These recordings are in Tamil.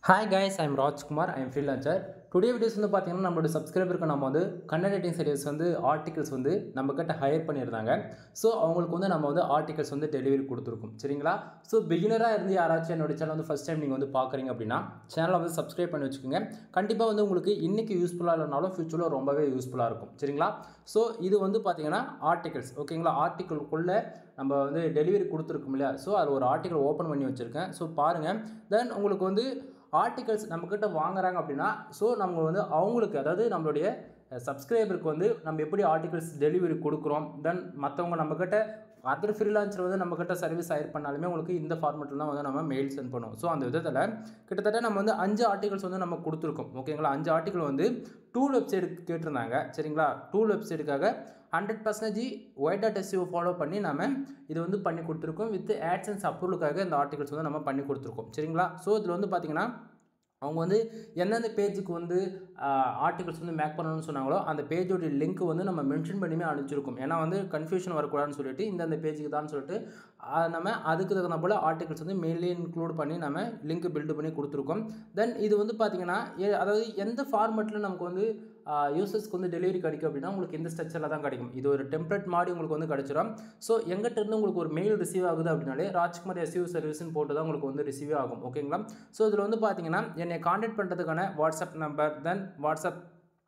hi guys I'm Rajkumar I'm freelancer today videos வந்து பார்த்தீங்கன்னா நம்மளோட சப்ஸ்கிரைபருக்கு நம்ம வந்து கன்னட ரைட்டிங் சர்வீஸ் வந்து ஆர்டிகல்ஸ் வந்து நம்ம கிட்ட ஹையர் பண்ணியிருந்தாங்க ஸோ அவங்களுக்கு வந்து நம்ம வந்து ஆர்டிகல்ஸ் வந்து டெலிவரி கொடுத்துருக்கோம் சரிங்களா ஸோ பிகினராக இருந்து யாராச்சும் என்னோட சேனல் வந்து ஃபஸ்ட் டைம் நீங்கள் வந்து பார்க்குறீங்க அப்படின்னா சேனலை வந்து சப்ஸ்கிரைப் பண்ணி வச்சுக்கோங்க கண்டிப்பாக வந்து உங்களுக்கு இன்றைக்கி யூஸ்ஃபுல்லாக இல்லைனாலும் ஃபியூச்சரில் ரொம்பவே யூஸ்ஃபுல்லாக இருக்கும் சரிங்களா ஸோ இது வந்து பார்த்தீங்கன்னா ஆர்டிகல்ஸ் ஓகேங்களா ஆர்டிக்கலுக்குள்ளே நம்ம வந்து டெலிவரி கொடுத்துருக்கோம் இல்லையா ஸோ அது ஒரு ஆர்டிக்கல் ஓப்பன் பண்ணி வச்சுருக்கேன் ஸோ பாருங்கள் தென் உங்களுக்கு வந்து ஆர்டிகல்ஸ் நம்மக்கிட்ட வாங்குறாங்க அப்படின்னா ஸோ நம்ம வந்து அவங்களுக்கு அதாவது நம்மளுடைய சப்ஸ்கிரைபருக்கு வந்து நம்ம எப்படி ஆர்டிகல்ஸ் டெலிவரி கொடுக்குறோம் தென் மற்றவங்க நம்மக்கிட்ட அதர் ஃப்ரீலான்சர் வந்து நம்மக்கிட்ட சர்வீஸ் ஹயர் பண்ணாலுமே உங்களுக்கு இந்த ஃபார்மெட்டில் தான் வந்து நம்ம மெயில் சென்ட் பண்ணுவோம் ஸோ அந்த விதத்தில் கிட்டத்தட்ட நம்ம வந்து அஞ்சு ஆர்டிகல்ஸ் வந்து நம்ம கொடுத்துருக்கோம் ஓகேங்களா அஞ்சு ஆர்டிகல் வந்து டூல் வெப்சைட் கேட்டிருந்தாங்க சரிங்களா டூல் வெப்சைட்டுக்காக hundred percentage white dot SU follow பண்ணி நம்ம இது வந்து பண்ணி கொடுத்துருக்கோம் வித் ஆட்சன்ஸ் அப்ரூவலுக்காக இந்த ஆர்டிகல்ஸ் வந்து நம்ம பண்ணி கொடுத்துருக்கோம் சரிங்களா ஸோ இதில் வந்து பார்த்திங்கன்னா அவங்க வந்து எந்தெந்த பேஜுக்கு வந்து ஆர்டிகல்ஸ் வந்து மேக் பண்ணணும்னு சொன்னாங்களோ அந்த பேஜோடைய லிங்க் வந்து நம்ம மென்ஷன் பண்ணியுமே அனுப்பிச்சிருக்கோம் ஏன்னா வந்து கன்ஃபியூஷன் வரக்கூடாதுன்னு சொல்லிட்டு இந்தந்த பேஜுக்கு தான் சொல்லிட்டு நம்ம அதுக்கு தகுந்த போல் ஆர்டிகல்ஸ் வந்து மெயிலே இன்க்ளூட் பண்ணி நம்ம லிங்க் பில்டு பண்ணி கொடுத்துருக்கோம் தென் இது வந்து பார்த்திங்கன்னா அதாவது எந்த ஃபார்மெட்டில் நமக்கு வந்து யூசர்ஸ்க்கு வந்து டெலிவரி கிடைக்கும் அப்படின்னா உங்களுக்கு இந்த ஸ்ட்ரக்சரில் தான் கிடைக்கும் இது ஒரு டெம்ப்ளேட் மாதிரி உங்களுக்கு வந்து கிடச்சிரும் ஸோ எங்கிட்ட இருந்து உங்களுக்கு ஒரு மெயில் ரிசீவ் ஆகுது அப்படின்னாலே ராஜ்குமார் எஸ்யூ சர்வீஸ்னு போட்டு தான் உங்களுக்கு வந்து ரிசீவ் ஆகும் ஓகேங்களா ஸோ இதில் வந்து பார்த்தீங்கன்னா என்னை காண்டாக்ட் பண்ணுறதுக்கான WhatsApp number then WhatsApp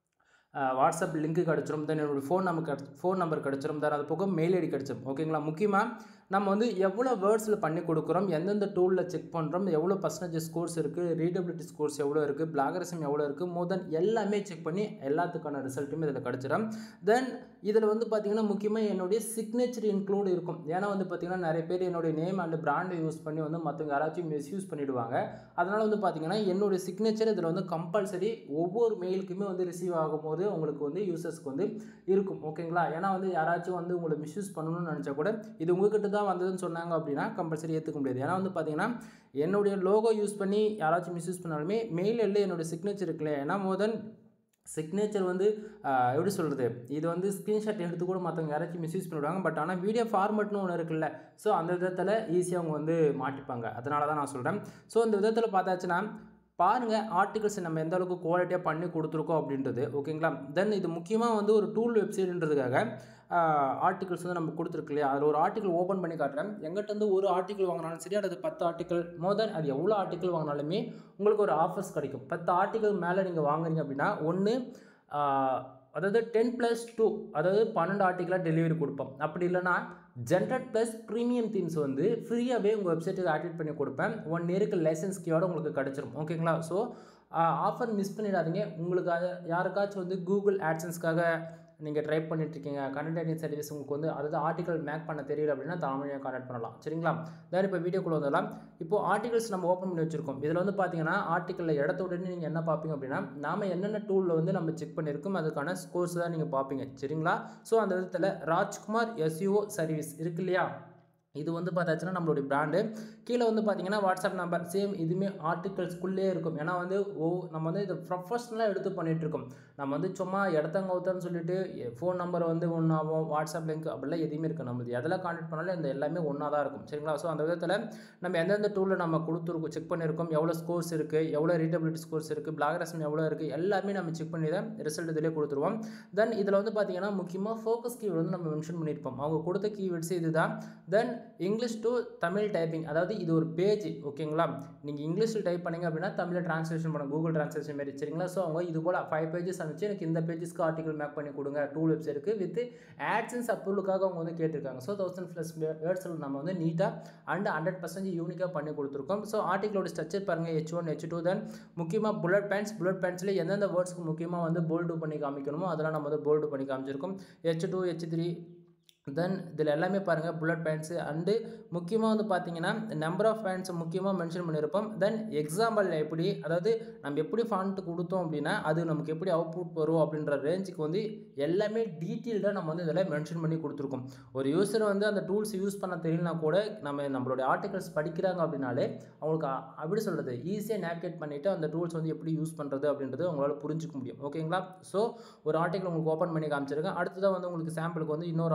WhatsApp லிங்க்கு கிடச்சிரும் தென் என்னோடய ஃபோன் நம்பர் கிடச்சி ஃபோன் நம்பர் கிடச்சிரும் தென் அது போக மெயில் ஐடி கிடச்சிரும் ஓகேங்களா முக்கியமாக நம்ம வந்து எவ்வளோ வேர்ட்ஸில் பண்ணி கொடுக்குறோம் எந்தெந்த டூலில் செக் பண்ணுறோம் எவ்வளோ பர்சன்டேஜ் ஸ்கோர்ஸ் இருக்குது ரீடபிலிட்டி ஸ்கோர்ஸ் எவ்வளோ இருக்குது பிளாகரிசம் எவ்வளோ இருக்குது மோர் தென் எல்லாமே செக் பண்ணி எல்லாத்துக்கான ரிசல்ட்டுமே இதில் கிடச்சிடும் தென் இதில் வந்து பார்த்திங்கன்னா முக்கியமாக என்னுடைய சிக்னேச்சர் இன்க்ளூட் இருக்கும் ஏன்னா வந்து பார்த்திங்கன்னா நிறைய பேர் என்னுடைய நேம் அண்ட் பிராண்டை யூஸ் பண்ணி வந்து மற்றவங்க யாராச்சும் மிஸ்யூஸ் பண்ணிவிடுவாங்க அதனால் வந்து பார்த்திங்கன்னா என்னுடைய சிக்னேச்சர் இதில் வந்து கம்பல்சரி ஒவ்வொரு மெயிலுக்குமே வந்து ரிசீவ் ஆகும்போது உங்களுக்கு வந்து யூசர்ஸ்க்கு வந்து இருக்கும் ஓகேங்களா ஏன்னா வந்து யாராச்சும் வந்து உங்களை மிஸ்யூஸ் பண்ணணும்னு நினச்சா கூட இது உங்ககிட்ட தான் வந்ததுன்னு சொன்னாங்க அப்படின்னா கம்பல்சரி ஏற்றுக்க முடியாது ஏன்னா வந்து பார்த்தீங்கன்னா என்னுடைய லோகோ யூஸ் பண்ணி யாராச்சும் மிஸ்யூஸ் பண்ணாலுமே மெயில் இல்லை என்னுடைய சிக்னேச்சர் இருக்குல்ல ஏன்னா மோர் தென் சிக்னேச்சர் வந்து எப்படி சொல்கிறது இது வந்து ஸ்க்ரீன்ஷாட் எடுத்து கூட மற்றவங்க யாராச்சும் மிஸ்யூஸ் பண்ணிவிடுவாங்க பட் ஆனால் வீடியோ ஃபார்மெட்னு ஒன்று இருக்குல்ல ஸோ அந்த விதத்தில் ஈஸியாக அவங்க வந்து மாட்டிப்பாங்க அதனால தான் நான் சொல்கிறேன் ஸோ இந்த விதத்தில் பார்த்தாச்சுன்னா பாருங்கள் ஆர்டிகல்ஸ் நம்ம எந்த அளவுக்கு குவாலிட்டியாக பண்ணி கொடுத்துருக்கோம் அப்படின்றது ஓகேங்களா தென் இது முக்கியமாக வந்து ஒரு டூல் வெப்சைட்ன்றதுக்காக ஆர்டிகல்ஸ் வந்து நம்ம கொடுத்துருக்கு இல்லையா அதில் ஒரு ஆர்டிக்கல் ஓப்பன் பண்ணி காட்டுறேன் எங்கிட்ட வந்து ஒரு ஆர்டிக்கல் வாங்கினாலும் சரி அல்லது பத்து ஆர்டிக்கல் மோர் தென் அது எவ்வளோ ஆர்டிக்கல் வாங்கினாலுமே உங்களுக்கு ஒரு ஆஃபர்ஸ் கிடைக்கும் பத்து ஆர்டிக்கல் மேலே நீங்கள் வாங்குறீங்க அப்படின்னா ஒன்று அதாவது டென் ப்ளஸ் டூ அதாவது பன்னெண்டு ஆர்டிக்கலாக டெலிவரி கொடுப்போம் அப்படி இல்லைனா ஜென்ரட் ப்ளஸ் ப்ரீமியம் தீம்ஸ் வந்து ஃப்ரீயாகவே உங்கள் வெப்சைட்டுக்கு ஆக்டிவேட் பண்ணி கொடுப்பேன் ஒன் இயருக்கு லைசன்ஸ் கீயோட உங்களுக்கு கிடச்சிரும் ஓகேங்களா ஸோ ஆஃபர் மிஸ் பண்ணிடாதீங்க உங்களுக்கு யாருக்காச்சும் வந்து கூகுள் ஆட்சன்ஸ்க்காக நீங்கள் ட்ரை பண்ணிட்டுருக்கீங்க கண்டென்ட் ரைட்டிங் சர்வீஸ் உங்களுக்கு வந்து அதாவது ஆர்டிகல் மேக் பண்ண தெரியல அப்படின்னா தமிழையாக கான்டாக்ட் பண்ணலாம் சரிங்களா வேறு இப்போ வீடியோக்குள்ள வந்துடலாம் இப்போது ஆர்டிகல்ஸ் நம்ம ஓப்பன் பண்ணி வச்சுருக்கோம் இதில் வந்து பார்த்தீங்கன்னா ஆர்டிக்கலில் இடத்த உடனே நீங்கள் என்ன பார்ப்பீங்க அப்படின்னா நாம் என்னென்ன டூலில் வந்து நம்ம செக் பண்ணியிருக்கோம் அதுக்கான ஸ்கோர்ஸ் தான் நீங்கள் பார்ப்பீங்க சரிங்களா ஸோ அந்த விதத்தில் ராஜ்குமார் எஸ்யூஓ சர்வீஸ் இருக்கு இல்லையா இது வந்து பார்த்தாச்சுன்னா நம்மளுடைய பிராண்டு கீழே வந்து பார்த்தீங்கன்னா வாட்ஸ்அப் நம்பர் சேம் இதுவுமே ஆர்டிகல்ஸ்குள்ளே இருக்கும் ஏன்னா வந்து ஓ நம்ம வந்து இதை ப்ரொஃபஷ்னலாக எடுத்து பண்ணிகிட்ருக்கோம் நம்ம வந்து சும்மா இடத்தங்க ஊத்தன்னு சொல்லிட்டு ஃபோன் நம்பர் வந்து ஒன்றாகும் வாட்ஸ்அப் லிங்க் அப்படிலாம் எதுவுமே இருக்குது நம்மளுது எதில் கான்டெக்ட் பண்ணாலும் இந்த எல்லாமே ஒன்றா தான் இருக்கும் சரிங்களா ஸோ அந்த விதத்தில் நம்ம எந்தெந்த டூலில் நம்ம கொடுத்துருக்கோம் செக் பண்ணியிருக்கோம் எவ்வளோ ஸ்கோர்ஸ் இருக்குது எவ்வளோ ரீடபிலிட்டி ஸ்கோர்ஸ் இருக்குது பிளாகரசம் எவ்வளோ இருக்குது எல்லாமே நம்ம செக் பண்ணி தான் ரிசல்ட் இதிலே கொடுத்துருவோம் தென் இதில் வந்து பார்த்தீங்கன்னா முக்கியமாக ஃபோக்கஸ் கீவேர்டு வந்து நம்ம மென்ஷன் பண்ணியிருப்போம் அவங்க கொடுத்த கீவேர்ட்ஸ் இது தான் then English to Tamil typing அதாவது இது ஒரு பேஜ் ஓகேங்களா நீங்கள் இங்கிலீஷில் டைப் பண்ணிங்க அப்படின்னா தமிழில் ட்ரான்ஸ்லேஷன் பண்ண கூகுள் ட்ரான்ஸ்லேஷன் மாரி சரிங்களா ஸோ அவங்க இது போல் ஃபைவ் பேஜஸ் அனுப்பிச்சு எனக்கு இந்த பேஜஸ்க்கு ஆர்டிகல் மேக் பண்ணி கொடுங்க டூல் வெப்சைட்டுக்கு வித் ஆட்ஸன்ஸ் அப்ரூவலுக்காக அவங்க வந்து கேட்டிருக்காங்க ஸோ தௌசண்ட் ப்ளஸ் வேர்ட்ஸில் நம்ம வந்து நீட்டாக அண்ட் ஹண்ட்ரட் பர்சன்டேஜ் யூனிக்காக பண்ணி கொடுத்துருக்கோம் ஸோ ஆர்டிகளோட ஸ்ட்ரக்சர் பாருங்கள் H one H two then முக்கியமாக புல்லட் பேண்ட்ஸ் புல்லட் பேண்ட்ஸில் எந்தெந்த வேர்ட்ஸ்க்கு முக்கியமாக வந்து போல்டு பண்ணி காமிக்கணுமோ அதெல்லாம் நம்ம வந்து போல்டு பண்ணி காமிச்சிருக்கோம் H two H three then இதில் எல்லாமே பாருங்கள் புல்லட் பேண்ட்ஸு அண்டு முக்கியமாக வந்து பார்த்தீங்கன்னா நம்பர் ஆஃப் பேண்ட்ஸ் முக்கியமாக மென்ஷன் பண்ணியிருப்போம் தென் எக்ஸாம்பிளில் எப்படி அதாவது நம்ம எப்படி ஃபாண்ட்டு கொடுத்தோம் அப்படின்னா அது நமக்கு எப்படி அவுட்புட் வரும் அப்படின்ற ரேஞ்சுக்கு வந்து எல்லாமே டீட்டெயில்டாக நம்ம வந்து இதில் மென்ஷன் பண்ணி கொடுத்துருக்கோம் ஒரு யூஸர் வந்து அந்த டூல்ஸ் யூஸ் பண்ண தெரியலனா கூட நம்ம நம்மளுடைய ஆர்டிகல்ஸ் படிக்கிறாங்க அப்படின்னாலே அவங்களுக்கு அப்படி சொல்கிறது ஈஸியாக நேவிகேட் பண்ணிவிட்டு அந்த டூல்ஸ் வந்து எப்படி யூஸ் பண்ணுறது அப்படின்றது அவங்களால புரிஞ்சிக்க முடியும் ஓகேங்களா ஸோ ஒரு ஆர்டிகல் உங்களுக்கு ஓப்பன் பண்ணி காமிச்சிருக்கேன் அடுத்ததாக வந்து உங்களுக்கு சாம்பிளுக்கு வந்து இன்னொரு ஆர்டிகல் கூட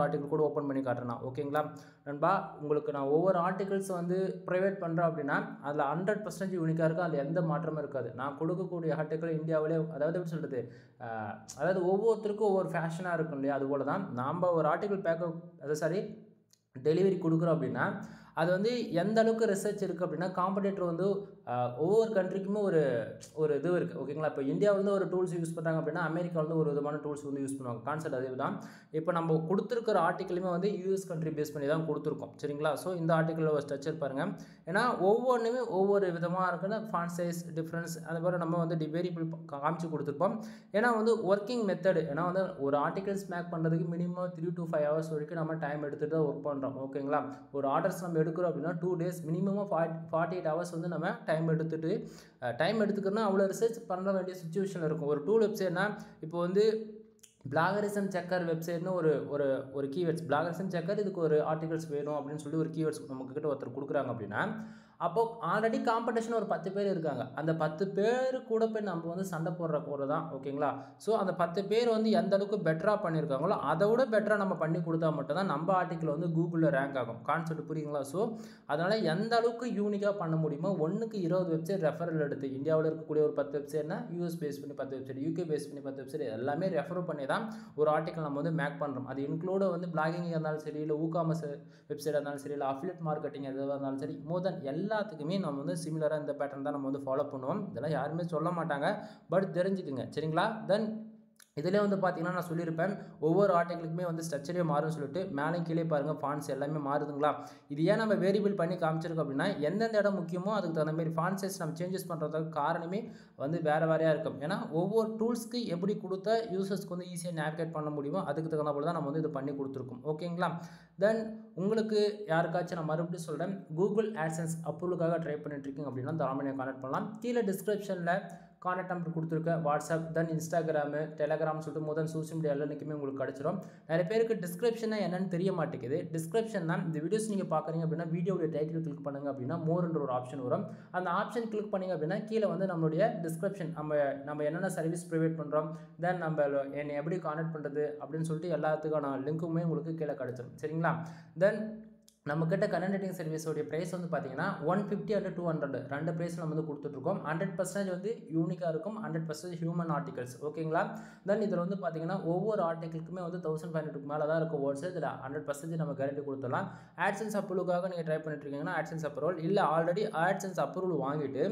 மட்டும் ஓப்பன் பண்ணி காட்டுறேன் ஓகேங்களா நண்பா உங்களுக்கு நான் ஒவ்வொரு ஆர்டிகல்ஸ் வந்து ப்ரைவேட் பண்ணுறேன் அப்படின்னா அதில் ஹண்ட்ரட் பர்சன்டேஜ் யூனிக்காக இருக்கும் அதில் எந்த மாற்றமும் இருக்காது நான் கொடுக்கக்கூடிய ஆர்டிக்கல் இந்தியாவிலே அதாவது எப்படி சொல்கிறது அதாவது ஒவ்வொருத்தருக்கும் ஒவ்வொரு ஃபேஷனாக இருக்கும் இல்லையா அதுபோல் தான் நாம் ஒரு ஆர்டிக்கல் பேக்கப் அது சாரி டெலிவரி கொடுக்குறோம் அப்படின்னா அது வந்து எந்த அளவுக்கு ரிசர்ச் இருக்குது அப்படின்னா காம்படேட்டர் வந்து ஆஹ், ஒவ்வொரு கண்ட்ரிக்குமே ஒரு ஒரு இது இருக்குது ஓகேங்களா இப்போ இந்தியா வந்து ஒரு டூல்ஸ் யூஸ் பண்ணுறாங்க அப்படின்னா அமெரிக்கா வந்து ஒரு விதமான டூல்ஸ் வந்து யூஸ் பண்ணுவாங்க கான்செப்ட் அதே தான் இப்போ நம்ம கொடுத்துருக்கிற ஆர்டிக்கலுமே வந்து யூஎஸ் கண்ட்ரி பேஸ் பண்ணி தான் கொடுத்துருக்கோம் சரிங்களா ஸோ இந்த ஆர்டிக்கலில் ஒரு ஸ்ட்ரக்சர் பாருங்கள் ஏன்னா ஒவ்வொன்றுமே ஒவ்வொரு விதமாக இருக்குன்னு ஃபான் சைஸ் டிஃப்ரென்ஸ் அது மாதிரி நம்ம வந்து வேரியபிள் காமிச்சு கொடுத்துருப்போம் ஏன்னா வந்து ஒர்க்கிங் மெத்தடு ஏன்னா வந்து ஒரு ஆர்டிகல்ஸ் மேக் பண்ணுறதுக்கு minimum three to five hours வரைக்கும் நம்ம டைம் எடுத்துகிட்டு தான் ஒர்க் பண்ணுறோம் ஓகேங்களா ஒரு ஆர்டர்ஸ் நம்ம எடுக்கிறோம் அப்படின்னா two days minimum forty forty eight hours வந்து நம்ம டைம் எடுத்துகிட்டு டைம் எடுத்துக்கிறோன்னா அவ்வளோ ரிசர்ச் பண்ண வேண்டிய சுச்சுவேஷன் இருக்கும் ஒரு டூல் வெப்சைட்னா இப்போ வந்து பிளாகரிசம் செக்கர் வெப்சைட்னு ஒரு ஒரு ஒரு கீவேர்ட்ஸ் பிளாகரிசம் செக்கர் இதுக்கு ஒரு ஆர்டிகல்ஸ் வேணும் அப்படின்னு சொல்லி ஒரு கீவேர்ட்ஸ் நமக்கு கிட்ட ஒருத்தர் கொடுக்குறாங்க அப்படின்னா அப்போ ஆல்ரெடி காம்படிஷன் ஒரு பத்து பேர் இருக்காங்க அந்த பத்து பேர் கூட போய் நம்ம வந்து சண்டை போடுற கூட தான் ஓகேங்களா ஸோ அந்த பத்து பேர் வந்து எந்த அளவுக்கு பெட்டராக பண்ணியிருக்காங்களோ அதை விட பெட்டராக நம்ம பண்ணி கொடுத்தா மட்டும்தான் நம்ம ஆர்டிக்கல் வந்து கூகுளில் ரேங்க் ஆகும் கான்செப்ட் புரியுங்களா ஸோ அதனால் எந்த அளவுக்கு யூனிக்காக பண்ண முடியுமோ ஒன்றுக்கு இருபது வெப்சைட் ரெஃபரல் எடுத்து இந்தியாவில் இருக்கக்கூடிய ஒரு பத்து வெப்சைட்னா யூஎஸ் பேஸ் பண்ணி பத்து வெப்சைட் யூகே பேஸ் பண்ணி பத்து வெப்சைட் எல்லாமே ரெஃபர் பண்ணி தான் ஒரு ஆர்டிக்கல் நம்ம வந்து மேக் பண்ணுறோம் அது இன்க்ளூட வந்து பிளாகிங் இருந்தாலும் சரி இல்லை ஊகாமஸ் வெப்சைட் இருந்தாலும் சரி இல்லை அஃபிலியட் மார்க்கெட்டிங் எதுவாக இருந்தாலும் சரி மோர் தென் எல்லாத்துக்குமே நம்ம வந்து சிமிலராக இந்த பேட்டர்ன் தான் நம்ம வந்து ஃபாலோ பண்ணுவோம் இதெல்லாம் யாருமே சொல்ல மாட்டாங்க பட் தெரிஞ்சுக்குங்க சரிங்களா தென் இதிலே வந்து பார்த்தீங்கன்னா நான் சொல்லியிருப்பேன் ஒவ்வொரு ஆர்டிகளுக்குமே வந்து ஸ்ட்ரக்சரே மாறும்னு சொல்லிட்டு மேலே கீழே பாருங்கள் ஃபான்ஸ் எல்லாமே மாறுதுங்களா இது ஏன் நம்ம வேரியபிள் பண்ணி காமிச்சிருக்கோம் அப்படின்னா எந்தெந்த இடம் முக்கியமோ அதுக்கு தகுந்த மாதிரி ஃபான் சைஸ் நம்ம சேஞ்சஸ் பண்ணுறதுக்கு காரணமே வந்து வேறு வேறையாக இருக்கும் ஏன்னா ஒவ்வொரு டூல்ஸ்க்கு எப்படி கொடுத்தா யூசர்ஸ்க்கு வந்து ஈஸியாக நேவிகேட் பண்ண முடியுமோ அதுக்கு தகுந்த போல தான் நம்ம வந்து இது பண்ணி கொடுத்துருக்கோம் ஓகேங்களா தென் உங்களுக்கு யாருக்காச்சும் நான் மறுபடியும் சொல்கிறேன் கூகுள் ஆட்சன்ஸ் அப்ரூவலுக்காக ட்ரை பண்ணிட்டு இருக்கீங்க அப்படின்னா தாராளமாக கான்டாக்ட் பண்ணலாம் கீழே டிஸ்கிரிப்ஷனில் கான்டாக்ட் நம்பர் கொடுத்துருக்கேன் வாட்ஸ்அப் தென் இன்ஸ்டாகிராமு டெலகிராம் சொல்லிட்டு முதல் சோஷியல் மீடியா எல்லாத்துக்குமே உங்களுக்கு கிடச்சிரும் நிறைய பேருக்கு டிஸ்கிரிப்ஷனா என்னன்னு தெரிய மாட்டேங்குது டிஸ்கிரிப்ஷன் தான் இந்த வீடியோஸ் நீங்கள் பார்க்குறீங்க அப்படின்னா வீடியோடைய டைட்டில் கிளிக் பண்ணுங்க அப்படின்னா மோர்ன்ற ஒரு ஆப்ஷன் வரும் அந்த ஆப்ஷன் கிளிக் பண்ணீங்க அப்படின்னா கீழே வந்து நம்மளுடைய டிஸ்கிரிப்ஷன் நம்ம நம்ம என்னென்ன சர்வீஸ் ப்ரொவைட் பண்ணுறோம் தென் நம்ம என்னை எப்படி கான்டாக்ட் பண்ணுறது அப்படின்னு சொல்லிட்டு எல்லாத்துக்கான லிங்க்குமே உங்களுக்கு கீழே கிடச்சிரும் சரிங்களா தென் நம்மக்கிட்ட கரண்ட் ரைட்டிங் சர்வீஸோடைய ப்ரைஸ் வந்து பார்த்தீங்கன்னா one fifty and two hundred ரெண்டு ப்ரைஸ் நம்ம வந்து கொடுத்துட்ருக்கோம் ஹண்ட்ரட் பர்சன்டேஜ் வந்து யூனிக்காக இருக்கும் ஹண்ட்ரட் பர்சன்டேஜ் ஹியூமன் ஆர்டிகல்ஸ் ஓகேங்களா தென் இதில் வந்து பார்த்தீங்கன்னா ஒவ்வொரு ஆர்டிகளுக்குமே வந்து தௌசண்ட் ஃபைவ் ஹண்ட்ரட்க்கு மேலே தான் இருக்கும் வேர்ட்ஸ் இதில் ஹண்ட்ரட் பர்சன்டேஜ் நம்ம கேரண்டி கொடுத்துடலாம் ஆட்சன்ஸ் அப்ரூவலுக்காக நீங்கள் ட்ரை பண்ணிட்டு இருக்கீங்கன்னா ஆட்சன்ஸ் அப்ரூவல் இல்லை ஆல்ரெடி ஆட்சன்ஸ் அப்ரூவல் வாங்கிட்டு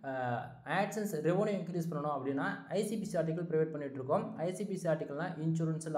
ஆட்சன்ஸ் ரெவன்யூ இன்க்ரீஸ் பண்ணணும் அப்படின்னா ஐசிபிசி ஆர்டிகல் ப்ரொவைட் பண்ணிட்டு இருக்கோம் ஐசிபிசி ஆர்டிகல்னால் இன்சூரன்ஸில்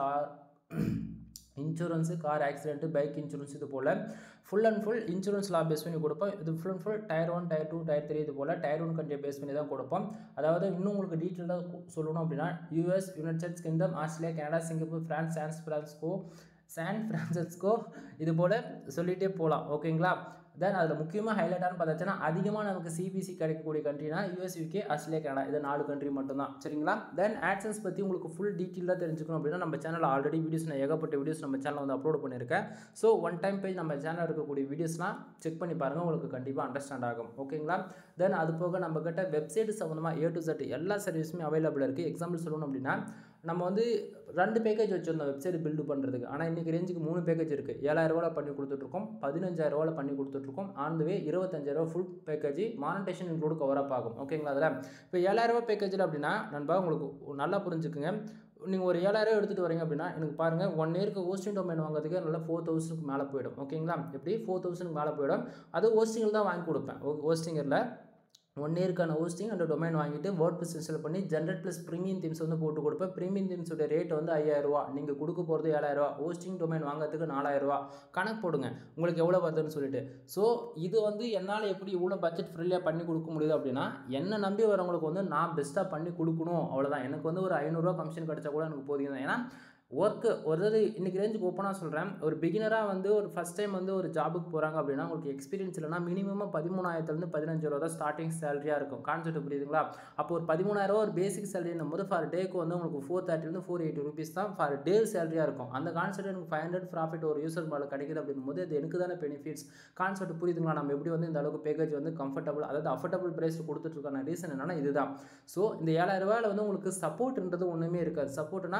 insurance car accident bike insurance இது போல் ஃபுல் அண்ட் ஃபுல் இன்சூரன்ஸ் லா பேஸ் பண்ணி கொடுப்போம் இது full and full tier one tier two tier three இது போல் டயர் ஒன் கண்ட்ரியை பேஸ் பண்ணி தான் கொடுப்போம் அதாவது இன்னும் உங்களுக்கு டீட்டெயிலாக சொல்லணும் அப்படின்னா US United States Kingdom Australia Canada Singapore France San Francisco San Francisco இது போல் சொல்லிகிட்டே போகலாம் ஓகேங்களா தென் அதில் முக்கியமாக ஹைலைட்டானு பார்த்தாச்சுன்னா அதிகமாக நமக்கு சிபிசி கிடைக்கக்கூடிய கண்ட்ரினா யூஎஸ் யூகே ஆஸ்திரேலியா கனடா இது நாலு கண்ட்ரி மட்டும்தான் சரிங்களா தென் ஆட்சன்ஸ் பற்றி உங்களுக்கு ஃபுல் டீட்டெயிலாக தெரிஞ்சுக்கணும் அப்படின்னா நம்ம சேனலில் ஆல்ரெடி வீடியோஸ் நான் ஏகப்பட்ட வீடியோஸ் நம்ம சேனலில் வந்து அப்லோட் பண்ணியிருக்கேன் ஸோ ஒன் டைம் பேஜ் நம்ம சேனலில் இருக்கக்கூடிய வீடியோஸ்லாம் செக் பண்ணி பாருங்கள் உங்களுக்கு கண்டிப்பாக அண்டர்ஸ்டாண்ட் ஆகும் ஓகேங்களா தென் அது போக நம்ம கிட்ட வெப்சைட் சம்மந்தமாக ஏ டு செட் எல்லா சர்வீஸுமே அவைலபிள் இருக்குது எக்ஸாம்பிள் சொல்லணும் அப்படின்னா நம்ம வந்து ரெண்டு பேக்கேஜ் வச்சுருந்தோம் வெப்சைட் பில்டு பண்ணுறதுக்கு ஆனால் இன்றைக்கி ரேஞ்சுக்கு மூணு பேக்கேஜ் இருக்குது ஏழாயிரரூவாவில் பண்ணி கொடுத்துட்ருக்கோம் பதினஞ்சாயிரரூவாவில் பண்ணி கொடுத்துட்ருக்கோம் ஆன் வே இருபத்தஞ்சாயிரரூவா full package monetisation include cover up ஆகும் ஓகேங்களா அதில் இப்போ ஏழாயிரரூவா பேக்கேஜில் அப்படின்னா நண்பா உங்களுக்கு நல்லா புரிஞ்சுக்குங்க நீங்கள் ஒரு ஏழாயிரம் எடுத்துகிட்டு வரீங்க அப்படின்னா எனக்கு பாருங்கள் ஒன் இயருக்கு ஹோஸ்டிங் டொமைன் வாங்குறதுக்கு நல்லா ஃபோர் தௌசண்ட்க்கு மேலே போயிடும் ஓகேங்களா எப்படி ஃபோர் தௌசண்ட்க்கு மேலே போயிடும் அது ஹோஸ்டிங்கில் தான் வாங்கி கொடுப்பேன் ஹோஸ்டிங்கரில் ஒன் இயர்க்கான ஹோஸ்டிங் அந்த டொமைன் வாங்கிட்டு வேர்ட் ப்ளஸ் இன்ஸ்டால் பண்ணி ஜென்ரேட் ப்ளஸ் ப்ரீமியம் தீம்ஸ் வந்து போட்டு கொடுப்பேன் ப்ரீமியம் தீம்ஸோட ரேட் வந்து ஐயாயிரரூவா நீங்கள் கொடுக்க போகிறது ஏழாயிரரூவா ஹோஸ்டிங் டொமைன் வாங்குறதுக்கு நாலாயிரரூவா கணக்கு போடுங்க உங்களுக்கு எவ்வளோ வருதுன்னு சொல்லிட்டு ஸோ இது வந்து என்னால் எப்படி இவ்வளோ பட்ஜெட் ஃப்ரீலியாக பண்ணி கொடுக்க முடியுது அப்படின்னா என்னை நம்பி வரவங்களுக்கு வந்து நான் பெஸ்ட்டாக பண்ணி கொடுக்கணும் அவ்வளோதான் எனக்கு வந்து ஒரு ஐநூறுரூவா கமிஷன் கிடச்சா கூட எனக்கு போதும் தான் ஏன்னா ஒர்க்கு ஒரு இது இன்றைக்கி ரேஞ்சுக்கு ஓப்பனாக சொல்கிறேன் ஒரு பிகினராக வந்து ஒரு ஃபஸ்ட் டைம் வந்து ஒரு ஜாபுக்கு போகிறாங்க அப்படின்னா உங்களுக்கு எக்ஸ்பீரியன்ஸ் இல்லைனா மினிமமாக பதிமூணாயிரத்துலேருந்து பதினஞ்சு ரூபா தான் ஸ்டார்டிங் சேலரியாக இருக்கும் கான்செப்ட் புரியுதுங்களா அப்போ ஒரு பதிமூணாயிரரூவா ஒரு பேசிக் சேலரின்னும் போது ஃபார் டேக்கு வந்து உங்களுக்கு ஃபோர் தேர்ட்டிலேருந்து ஃபோர் எயிட்டி ருபீஸ் தான் ஃபார் டே சேலரியாக இருக்கும் அந்த கான்செப்ட் எனக்கு ஃபைவ் ஹண்ட்ரட் ப்ராஃபிட் ஒரு யூசர் மேலே கிடைக்குது அப்படின்னும் போது அது எனக்கு தானே பெனிஃபிட்ஸ் கான்செப்ட் புரியுதுங்களா நம்ம எப்படி வந்து இந்த அளவுக்கு பேக்கேஜ் வந்து கம்ஃபர்டபுள் அதாவது அஃபோர்டபுள் ப்ரைஸ் கொடுத்துட்ருக்கான ரீசன் என்னன்னா இதுதான் ஸோ இந்த ஏழாயிரம் ரூபாயில் வந்து உங்களுக்கு சப்போர்ட்ன்றது ஒன்றுமே இருக்காது சப்போர்ட்னா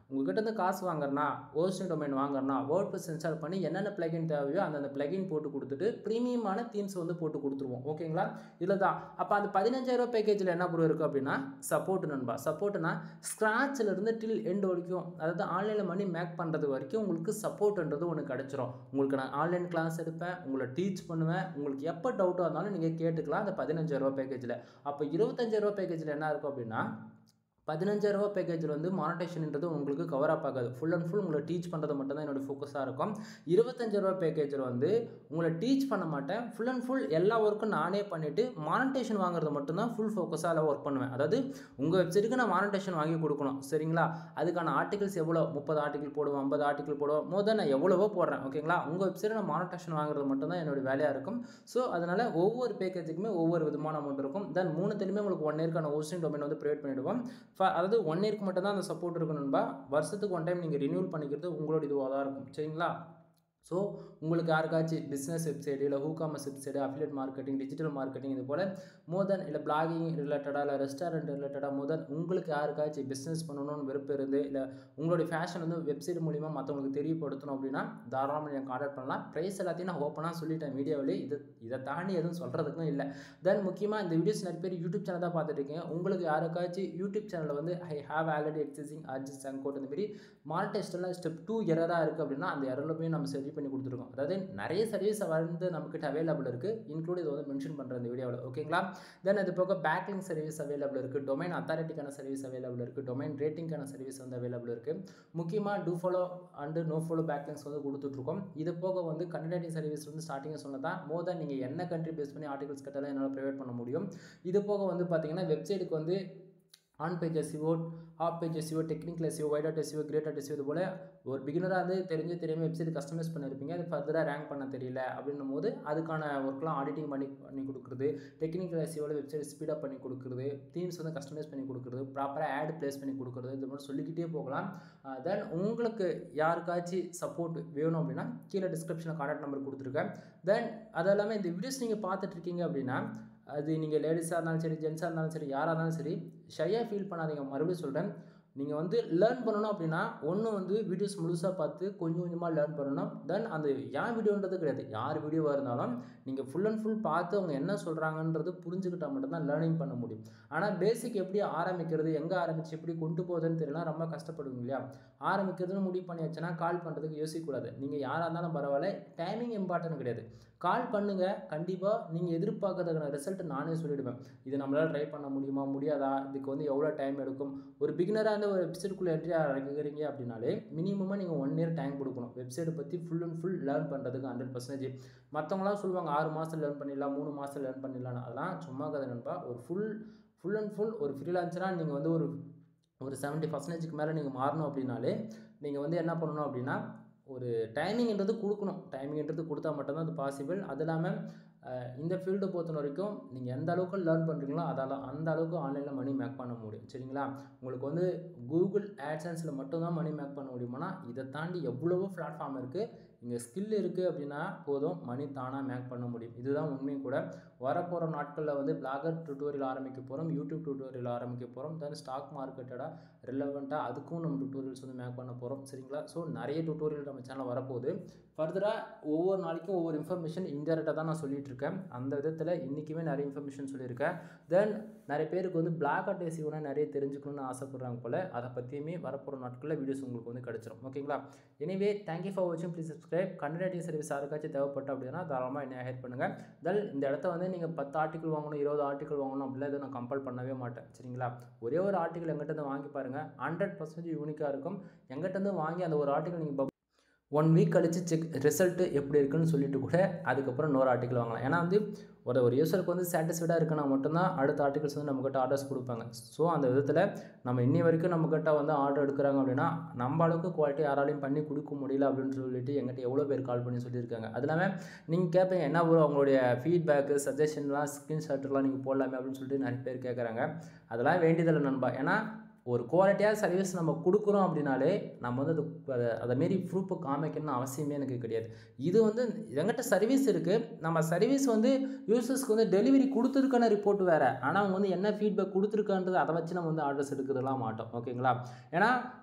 உங்ககிட்ட இருந்து காசு வாங்குறனா ஹோஸ்டிங் டொமைன் வாங்குறனா வேர்ட் ப்ளஸ் இன்ஸ்டால் பண்ணி என்னென்ன பிளகின் தேவையோ அந்தந்த பிளகின் போட்டு கொடுத்துட்டு ப்ரீமியமான தீம்ஸ் வந்து போட்டு கொடுத்துருவோம் ஓகேங்களா இதில் தான் அப்போ அந்த பதினஞ்சாயிரம் பேக்கேஜில் என்ன ப்ரோ இருக்குது அப்படின்னா சப்போர்ட் நண்பா சப்போர்ட்னா ஸ்க்ராட்சில் இருந்து டில் எண்ட் வரைக்கும் அதாவது ஆன்லைனில் மணி மேக் பண்ணுறது வரைக்கும் உங்களுக்கு சப்போர்ட்ன்றது ஒன்று கிடச்சிரும் உங்களுக்கு நான் ஆன்லைன் கிளாஸ் எடுப்பேன் உங்களை டீச் பண்ணுவேன் உங்களுக்கு எப்போ டவுட்டாக இருந்தாலும் நீங்கள் கேட்டுக்கலாம் அந்த பதினஞ்சாயிரரூபா பேக்கேஜில் அப்போ இருபத்தஞ்சாயிரரூபா பேக்கேஜில் என்ன இருக்கும் அப்படின்னா பதினஞ்சாயிரரூபா பேக்கேஜில் வந்து மானிட்டேஷன்ன்றது உங்களுக்கு கவர் அப் ஆகாது ஃபுல் அண்ட் ஃபுல் உங்களை டீச் பண்ணுறது மட்டும் தான் என்னோடய ஃபோக்கஸாக இருக்கும் இருபத்தஞ்சாயிரரூபா பேக்கேஜில் வந்து உங்களை டீச் பண்ண மாட்டேன் ஃபுல் அண்ட் ஃபுல் எல்லா ஒர்க்கும் நானே பண்ணிவிட்டு மானிட்டேஷன் வாங்குறது மட்டும்தான் ஃபுல் ஃபோக்கஸாக ஒர்க் பண்ணுவேன் அதாவது உங்கள் வெப்சைட்டுக்கு நான் மானிட்டேஷன் வாங்கி கொடுக்கணும் சரிங்களா அதுக்கான ஆர்டிகல்ஸ் எவ்வளோ முப்பது ஆர்டிகல் போடுவோம் ஐம்பது ஆர்டிகல் போடுவோம் மோதல் நான் எவ்வளவோ போடுறேன் ஓகேங்களா உங்கள் வெப்சைட்டை நான் மானிட்டேஷன் வாங்குறது மட்டும்தான் என்னோட வேலையாக இருக்கும் ஸோ அதனால் ஒவ்வொரு பேக்கேஜுக்குமே ஒவ்வொரு விதமான அமௌண்ட் இருக்கும் தென் மூணுத்துலையுமே உங்களுக்கு ஒன் இயர்க்கான ஹோஸ்டிங் டொமைன் வந்து ப்ரொவைட் பண்ணிவிடுவோம் அதாவது ஒன் இயர்க்கு மட்டும் தான் அந்த சப்போர்ட் இருக்கணும்பா வருஷத்துக்கு ஒன் டைம் நீங்கள் ரினியூல் பண்ணிக்கிறது உங்களோட இதுவாக தான் இருக்கும் சரிங்களா ஸோ உங்களுக்கு யாருக்காச்சும் பிஸ்னஸ் வெப்சைடு இல்லை WooCommerce website affiliate marketing digital marketing இது போல் மோர் தென் இல்லை பிளாகிங் ரிலேட்டடாக இல்லை ரெஸ்டாரண்ட் ரிலேட்டடாக மோர் தென் உங்களுக்கு யாருக்காச்சும் பிஸ்னஸ் பண்ணணும்னு விருப்பம் இருந்து இல்லை உங்களுடைய ஃபேஷன் வந்து வெப்சைட் மூலிமா மற்றவங்களுக்கு தெரியப்படுத்தணும் அப்படின்னா தாராளமாக நீங்கள் கான்டாக்ட் பண்ணலாம் ப்ரைஸ் எல்லாத்தையும் நான் ஓப்பனாக சொல்லிட்டேன் வீடியோவிலே இது இதை தாண்டி எதுவும் சொல்கிறதுக்கும் இல்லை தென் முக்கியமாக இந்த வீடியோஸ் நிறைய பேர் யூடியூப் சேனல் தான் பார்த்துட்டு இருக்கீங்க உங்களுக்கு யாருக்காச்சும் யூடியூப் சேனலில் வந்து I have already existing adjust and code இந்த மாதிரி மானிட்டேஸ்டெல்லாம் ஸ்டெப் டூ எரராக இருக்குது அப்படின்னா அந்த எரரில் போய் நம்ம சரி பண்ணி கொடுத்துருக்கோம் அதாவது நிறைய சர்வீஸ் வந்து நம்மக்கிட்ட அவைலபிள் இருக்குது இன்க்ளூட் இதை வந்து மென்ஷன் பண்ணுறேன் இந்த வீடியோவில் ஓகேங்களா தென் அது போக பேக்லிங் சர்வீஸ் அவைலபிள் இருக்குது டொமைன் அத்தாரிட்டிக்கான சர்வீஸ் அவைலபிள் இருக்குது டொமைன் ரேட்டிங்கான சர்வீஸ் வந்து அவைலபிள் இருக்குது முக்கியமாக do follow and no follow backlinks வந்து கொடுத்துட்ருக்கோம் இது போக வந்து கண்டக்டிங் சர்வீஸ் வந்து ஸ்டார்டிங்காக சொன்னதான் மோர் தென் நீங்கள் என்ன கண்ட்ரி பேஸ் பண்ணி ஆர்டிகல்ஸ் கட்டாலும் என்னால் ப்ரொவைட் பண்ண முடியும் இது போக வந்து பார்த்தீங்கன்னா வெப்சைட்டுக்கு வந்து on page SEO off page SEO technical SEO white hat SEO grey hat SEO இது போல் ஒரு பிகினராக வந்து தெரிஞ்சு தெரியாமல் வெப்சைட் கஸ்டமைஸ் பண்ணியிருப்பீங்க அது ஃபர்தராக ரேங்க் பண்ண தெரியல அப்படின்னும் போது அதுக்கான ஒர்க்லாம் ஆடிட்டிங் பண்ணி பண்ணி கொடுக்குறது டெக்னிக்கல் எஸ்இஓவில் வெப்சைட் ஸ்பீடப் பண்ணி கொடுக்குறது தீம்ஸ் வந்து கஸ்டமைஸ் பண்ணி கொடுக்குறது ப்ராப்பராக ஆட் ப்ளேஸ் பண்ணி கொடுக்குறது இது மாதிரி சொல்லிக்கிட்டே போகலாம் தென் உங்களுக்கு யாருக்காச்சும் சப்போர்ட் வேணும் அப்படின்னா கீழே டிஸ்கிரிப்ஷனில் கான்டாக்ட் நம்பர் கொடுத்துருக்கேன் தென் அது இல்லாமல் இந்த வீடியோஸ் நீங்கள் பார்த்துட்ருக்கீங்க அப்படின்னா அது நீங்கள் லேடிஸாக இருந்தாலும் சரி ஜென்ஸாக இருந்தாலும் சரி யாராக இருந்தாலும் சரி ஷையாக ஃபீல் பண்ணாதீங்க மறுபடியும் சொல்கிறேன் நீங்கள் வந்து லேர்ன் பண்ணணும் அப்படின்னா ஒன்று வந்து வீடியோஸ் முழுசாக பார்த்து கொஞ்சம் கொஞ்சமாக லேர்ன் பண்ணணும் தென் அந்த யார் வீடியோன்றது கிடையாது யார் வீடியோவாக இருந்தாலும் நீங்கள் ஃபுல் அண்ட் ஃபுல் பார்த்து அவங்க என்ன சொல்கிறாங்கன்றது புரிஞ்சுக்கிட்டால் மட்டும்தான் லேர்னிங் பண்ண முடியும் ஆனால் பேசிக் எப்படி ஆரம்பிக்கிறது எங்கே ஆரம்பித்து எப்படி கொண்டு போகுதுன்னு தெரியல ரொம்ப கஷ்டப்படுவீங்க இல்லையா ஆரம்பிக்கிறதுன்னு முடிவு பண்ணி வச்சுன்னா கால் பண்ணுறதுக்கு யோசிக்கக்கூடாது நீங்கள் யாராக இருந்தாலும் பரவாயில்ல டைமிங் இம்பார்ட்டன்ட் கிடையாது கால் பண்ணுங்கள் கண்டிப்பாக நீங்கள் எதிர்பார்க்கறதுக்கான ரிசல்ட் நானே சொல்லிவிடுவேன் இது நம்மளால் ட்ரை பண்ண முடியுமா முடியாதா இதுக்கு வந்து எவ்வளோ டைம் எடுக்கும் ஒரு பிகினராக இருந்து ஒரு வெப்சைட்டுக்குள்ளே என்ட்ரி ஆகிறீங்க அப்படின்னாலே மினிமமாக நீங்கள் ஒன் இயர் டைம் கொடுக்கணும் வெப்சைட்டை பற்றி ஃபுல் அண்ட் ஃபுல் லேர்ன் பண்ணுறதுக்கு ஹண்ட்ரட் பர்சன்டேஜ் மற்றவங்களாம் சொல்லுவாங்க ஆறு மாதம் லேர்ன் பண்ணிடலாம் மூணு மாதம் லேர்ன் பண்ணிடலாம் அதெல்லாம் சும்மா கதை நண்பா ஒரு ஃபுல் ஃபுல் அண்ட் ஃபுல் ஒரு ஃப்ரீலான்சராக நீங்கள் வந்து ஒரு ஒரு செவன்ட்டி பர்சன்டேஜுக்கு மேலே நீங்கள் மாறணும் அப்படின்னாலே நீங்கள் வந்து என்ன பண்ணணும் அப்படின்னா ஒரு டைமிங்ன்றது கொடுக்கணும் டைமிங்ன்றது கொடுத்தா மட்டும்தான் அது பாசிபிள் அது இல்லாமல் இந்த ஃபீல்டு பொறுத்த வரைக்கும் நீங்கள் எந்த அளவுக்கு லேர்ன் பண்ணுறீங்களோ அதால் அந்த அளவுக்கு ஆன்லைனில் மணி மேக் பண்ண முடியும் சரிங்களா உங்களுக்கு வந்து கூகுள் ஆட்சன்ஸில் மட்டும்தான் மணி மேக் பண்ண முடியுமானா இதை தாண்டி எவ்வளவோ பிளாட்ஃபார்ம் இருக்குது இங்கே ஸ்கில் இருக்குது அப்படின்னா போதும் மணி தானாக மேக் பண்ண முடியும் இதுதான் உண்மையும் கூட வரப்போகிற நாட்களில் வந்து பிளாகர் டுட்டோரியல் ஆரம்பிக்க போகிறோம் யூடியூப் டுட்டோரியல் ஆரம்பிக்க போகிறோம் தென் ஸ்டாக் மார்க்கெட்டடாக ரிலவெண்ட்டாக அதுக்கும் நம்ம டுட்டோரியல்ஸ் வந்து மேக் பண்ண போகிறோம் சரிங்களா ஸோ நிறைய டுட்டோரியல் நம்ம சேனல் வரப்போகுது ஃபர்தராக ஒவ்வொரு நாளைக்கும் ஒவ்வொரு இன்ஃபர்மேஷன் இன்டெரக்டாக தான் நான் சொல்லிகிட்டு இருக்கேன் அந்த விதத்தில் இன்றைக்குமே நிறைய இன்ஃபர்மேஷன் சொல்லியிருக்கேன் தென் நிறைய பேருக்கு வந்து பிளாக் அவுட் ஏசியோனா நிறைய தெரிஞ்சுக்கணும்னு ஆசைப்படுறாங்க போல் அதை பற்றியுமே வரப்போகிற நாட்களில் வீடியோஸ் உங்களுக்கு வந்து கிடச்சிரும் ஓகேங்களா எனிவே தேங்க்யூ ஃபார் வாட்சிங் ப்ளீஸ் சப்ஸ்கிரைப் கண்டக்டிங் சர்வீஸ் யாருக்காச்சும் தேவைப்பட்ட அப்படின்னா தாராளமாக என்ன ஹெல்ப் பண்ணுங்கள் தென் இந்த இடத்த வந்து நீங்கள் பத்து ஆர்டிக்கல் வாங்கணும் இருபது ஆர்டிக்கல் வாங்கணும் அப்படிலாம் இதை நான் கம்பல் பண்ணவே மாட்டேன் சரிங்களா ஒரே ஒரு ஆர்டிக்கல் எங்கிட்ட வாங்கி பாருங்கள் ஹண்ட்ரட் பர்சன்டேஜ் யூனிக்காக இருக்கும் எங்கிட்ட வாங்கி அந்த ஒரு ஆர்டிக்கல் நீங்கள் ஒன் வீக் கழித்து செக் ரிசல்ட்டு எப்படி இருக்குன்னு சொல்லிட்டு கூட அதுக்கப்புறம் இன்னொரு ஆர்டிக்கல் வாங்கலாம் ஏன்னா வந்து ஒரு ஒரு யூசருக்கு வந்து சாட்டிஸ்ஃபைடாக இருக்குன்னா மட்டும்தான் அடுத்த ஆர்டிகல்ஸ் வந்து நம்மக்கிட்ட ஆர்டர்ஸ் கொடுப்பாங்க ஸோ அந்த விதத்தில் நம்ம இன்னி வரைக்கும் நம்மக்கிட்ட வந்து ஆர்டர் எடுக்கிறாங்க அப்படின்னா நம்ம அளவுக்கு குவாலிட்டி யாராலையும் பண்ணி கொடுக்க முடியல அப்படின்னு சொல்லிட்டு எங்கிட்ட எவ்வளோ பேர் கால் பண்ணி சொல்லியிருக்காங்க அது இல்லாமல் நீங்கள் கேட்பீங்க என்ன ஒரு அவங்களுடைய ஃபீட்பேக்கு சஜஷன்லாம் ஸ்க்ரீன்ஷாட்லாம் நீங்கள் போடலாமே அப்படின்னு சொல்லிட்டு நிறைய பேர் கேட்குறாங்க அதெல்லாம் வேண்டியதில்லை நண்பா ஏன்னா ஒரு குவாலிட்டியாக சர்வீஸ் நம்ம கொடுக்குறோம் அப்படின்னாலே நம்ம வந்து அது அதை அதை மாரி ப்ரூஃபை காமிக்கணும்னு அவசியமே எனக்கு கிடையாது இது வந்து எங்கிட்ட சர்வீஸ் இருக்குது நம்ம சர்வீஸ் வந்து யூசர்ஸ்க்கு வந்து டெலிவரி கொடுத்துருக்கான ரிப்போர்ட் வேறு ஆனால் அவங்க வந்து என்ன ஃபீட்பேக் கொடுத்துருக்கான்றது அதை வச்சு நம்ம வந்து ஆர்டர்ஸ் எடுக்கிறதுலாம் மாட்டோம் ஓகேங்களா ஏன்னா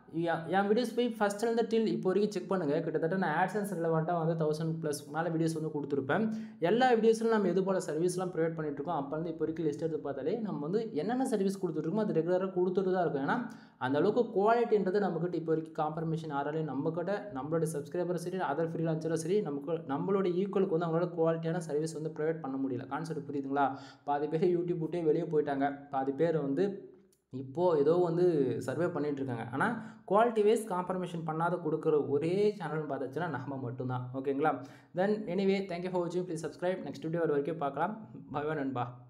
என் என் வீடியோஸ் போய் ஃபஸ்ட்லேருந்து டில் இப்போ வரைக்கும் செக் பண்ணுங்கள் கிட்டத்தட்ட நான் ஆட்சன்ஸ் ரிலவெண்ட்டாக வந்து தௌசண்ட் ப்ளஸ் மேலே வீடியோஸ் வந்து கொடுத்துருப்பேன் எல்லா வீடியோஸ்லையும் நம்ம எது போல் சர்வீஸ்லாம் ப்ரொவைட் பண்ணிட்டுருக்கோம் அப்போ வந்து இப்போ வரைக்கும் லிஸ்ட் எடுத்து பார்த்தாலே நம்ம வந்து என்னென்ன சர்வீஸ் கொடுத்துட்ருக்கோமோ அது ரெகுலராக கொடுத்துட்டு தான் இருக்கும் ஏன்னா அந்த அளவுக்கு குவாலிட்டின்றது நம்மக்கிட்ட இப்போ வரைக்கும் காம்ப்ரமைஷன் யாராலையும் நம்மக்கிட்ட நம்மளோட சப்ஸ்கிரைபரும் சரி அதர் ஃப்ரீலான்சரும் சரி நமக்கு நம்மளோட ஈக்குவலுக்கு வந்து அவங்களோட குவாலிட்டியான சர்வீஸ் வந்து ப்ரொவைட் பண்ண முடியல கான்செப்ட் புரியுதுங்களா பாதி பேர் யூடியூப் விட்டே வெளியே போயிட்டாங்க பாதி பேர் வந்து இப்போது ஏதோ வந்து சர்வே பண்ணிகிட்ருக்காங்க ஆனால் குவாலிட்டி வைஸ் காம்ப்ரமைஷன் பண்ணாத கொடுக்குற ஒரே சேனல்னு பார்த்துச்சுன்னா நம்ம மட்டும்தான் ஓகேங்களா தென் எனிவே தேங்க்யூ ஃபார் வாட்சிங் ப்ளீஸ் சப்ஸ்கிரைப் நெக்ஸ்ட் வீடியோ வர வரைக்கும் பார்க்கலாம் பை நண்பா